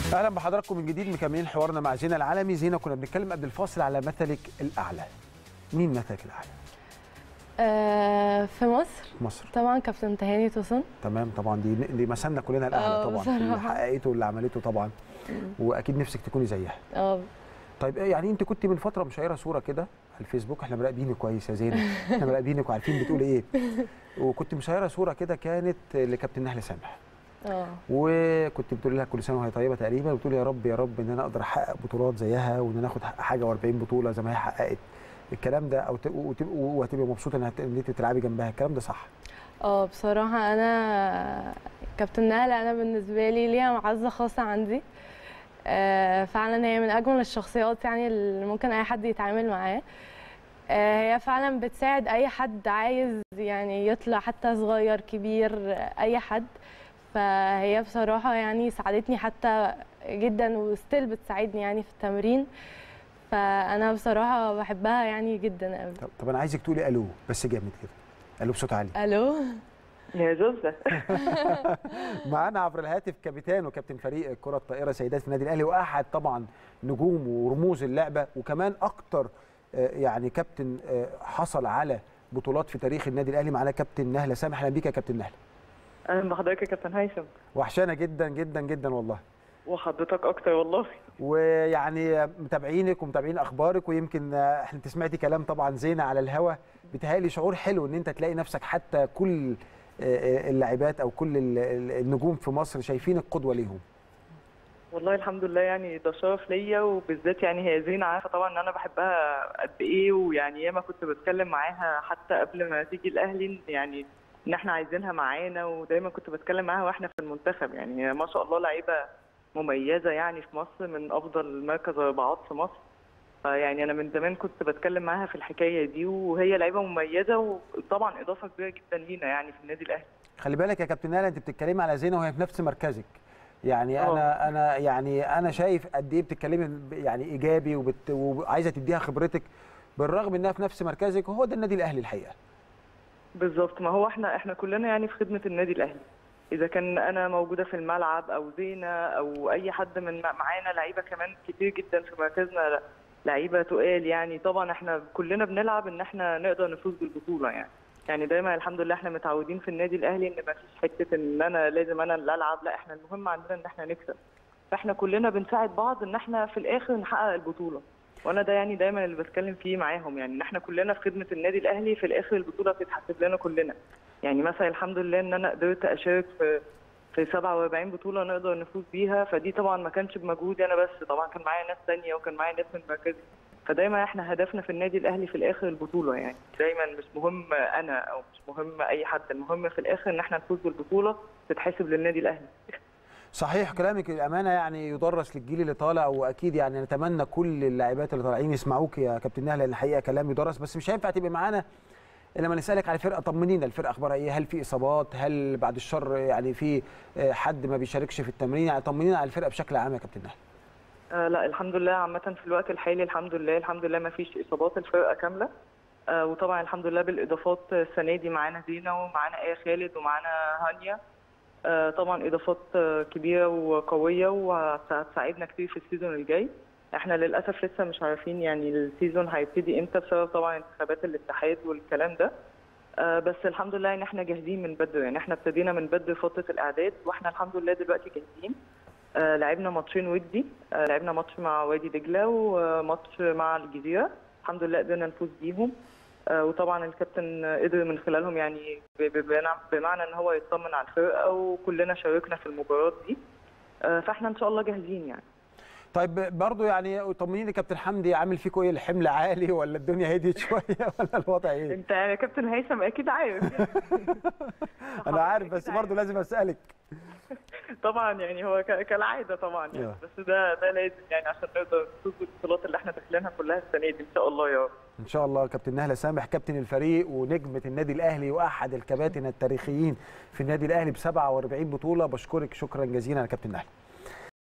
اهلا بحضراتكم من جديد مكملين حوارنا مع زينه العالمي زينه كنا بنتكلم قبل الفاصل على مثلك الاعلى مين مثلك الاعلى آه، في مصر مصر طبعا كابتن تهاني توسن تمام طبعا دي دي مثلنا كلنا الاعلى آه، طبعا في اللي بصراحة. حققته واللي عملته طبعا واكيد نفسك تكوني زيها اه طيب إيه يعني انت كنت من فتره مشيره صوره كده على الفيسبوك احنا مراقبينك كويس يا زينه احنا مراقبينك وعارفين بتقولي ايه وكنت مشيره صوره كده كانت لكابتن نهله سامح اه وكنت بتقولي لها كل سنه وهي طيبه تقريبا وبتقولي يا رب يا رب ان انا اقدر احقق بطولات زيها وان انا اخد حاجه و40 بطوله زي ما هي حققت الكلام ده او ت- وتبقى وهتبقى مبسوطه ان هت- ان انت تلعبي جنبها الكلام ده صح اه بصراحة أنا كابتن نهلة أنا بالنسبة لي ليها معزة خاصة عندي آه، فعلا هي من أجمل الشخصيات يعني اللي ممكن أي حد يتعامل معاه آه، هي فعلا بتساعد أي حد عايز يعني يطلع حتى صغير كبير آه، أي حد فهي بصراحة يعني ساعدتني حتى جدا وستيل بتساعدني يعني في التمرين فأنا بصراحة بحبها يعني جدا قوي طب, طب انا عايزك تقولي الو بس جامد كده الو بصوت عالي ألو يا زوزة معانا عبر الهاتف كابتن وكابتن فريق كره الطائره سيدات في النادي الاهلي واحد طبعا نجوم ورموز اللعبه وكمان اكتر آه، يعني كابتن آه، حصل على بطولات في تاريخ النادي الاهلي معانا كابتن نهله سامح اهلا بيك يا كابتن نهله اهلا بحضرتك يا كابتن هيثم وحشانه جدا جدا جدا والله وحضرتك اكتر والله ويعني متابعينك ومتابعين اخبارك ويمكن آه، احنا انت سمعتي كلام طبعا زينه على الهوا بيتهيألي شعور حلو ان انت تلاقي نفسك حتى كل آه، آه، اللاعبات او كل ال- ال- النجوم في مصر شايفينك قدوه ليهم والله الحمد لله يعني ده شرف ليا وبالذات يعني هي زينة عارفة طبعا ان انا بحبها قد ايه ويعني ياما كنت بتكلم معاها حتى قبل ما تيجي الاهلي إن يعني ان احنا عايزينها معانا ودايما كنت بتكلم معاها واحنا في المنتخب يعني هي ما شاء الله لعيبة مميزة يعني في مصر من افضل مركز اربعات في مصر فيعني انا من زمان كنت بتكلم معاها في الحكاية دي وهي لعيبة مميزة وطبعا اضافة كبيرة جدا لينا يعني في النادي الاهلي خلي بالك يا كابتن نالا انت بتتكلمي على زينه وهي في نفس مركزك يعني اه. انا انا يعني انا شايف قد ايه بتتكلمي ب- يعني ايجابي وبت وعايزه تديها خبرتك بالرغم انها في نفس مركزك وهو ده النادي الاهلي الحقيقه بالظبط ما هو احنا احنا كلنا يعني في خدمه النادي الاهلي اذا كان انا موجوده في الملعب او زينه او اي حد من معانا لعيبه كمان كتير جدا في مركزنا لعيبه تقال يعني طبعا احنا كلنا بنلعب ان احنا نقدر نفوز بالبطوله يعني يعني دايما الحمد لله احنا متعودين في النادي الاهلي ان ما فيش حته ان انا لازم انا اللي العب لا احنا المهم عندنا ان احنا نكسب فاحنا كلنا بنساعد بعض ان احنا في الاخر نحقق البطوله وانا ده يعني دايما اللي بتكلم فيه معاهم يعني ان احنا كلنا في خدمه النادي الاهلي في الاخر البطوله بتتحسب لنا كلنا يعني مثلا الحمد لله ان انا قدرت اشارك في في 47 بطوله نقدر نفوز بيها فدي طبعا ما كانش بمجهودي انا بس طبعا كان معايا ناس تانية وكان معايا ناس من مركزي فدايما احنا هدفنا في النادي الاهلي في الاخر البطوله يعني دايما مش مهم انا او مش مهم اي حد المهم في الاخر ان احنا نفوز بالبطوله تتحسب للنادي الاهلي صحيح كلامك الامانه يعني يدرس للجيل اللي طالع واكيد يعني نتمنى كل اللاعبات اللي طالعين يسمعوك يا كابتن نهله لان الحقيقه كلام يدرس بس مش هينفع تبقى معانا الا لما نسالك على الفرقه طمنينا الفرقه اخبارها ايه هل في اصابات هل بعد الشر يعني في آه، حد ما بيشاركش في التمرين يعني طمنينا على الفرقه بشكل عام يا كابتن نهله آه لا الحمد لله عامة في الوقت الحالي الحمد لله الحمد لله ما فيش إصابات الفرقة كاملة آه وطبعا الحمد لله بالإضافات السنة دي معانا زينة ومعانا آية خالد ومعانا هانيا آه طبعا إضافات آه كبيرة وقوية وهتساعدنا كتير في السيزون الجاي احنا للأسف لسه مش عارفين يعني السيزون هيبتدي امتى بسبب طبعا انتخابات الاتحاد والكلام ده آه بس الحمد لله ان احنا جاهزين من بدري يعني احنا ابتدينا من بدري فترة الإعداد واحنا الحمد لله دلوقتي جاهزين آه، لعبنا ماتشين ودي آه، لعبنا ماتش مع وادي دجله وماتش مع الجزيره الحمد لله قدرنا نفوز بيهم آه، وطبعا الكابتن قدر من خلالهم يعني ب- ب- بمعنى- بمعنى ان هو يطمن على الفرقه وكلنا شاركنا في المباراه دي آه، فاحنا ان شاء الله جاهزين يعني طيب برضو يعني طمنيني كابتن حمدي عامل فيكم ايه الحمل عالي ولا الدنيا هديت شويه ولا الوضع ايه انت يا كابتن هيثم اكيد عارف انا عارف أكيد بس برضو لازم اسالك طبعا يعني هو ك- كالعاده طبعا يعني يا. بس ده ده لازم يعني عشان نقدر نفوز بالبطولات اللي احنا داخلينها كلها السنه دي ان شاء الله يا رب ان شاء الله كابتن نهله سامح كابتن الفريق ونجمه النادي الاهلي واحد الكباتن التاريخيين في النادي الاهلي ب 47 بطوله بشكرك شكرا جزيلا يا كابتن نهله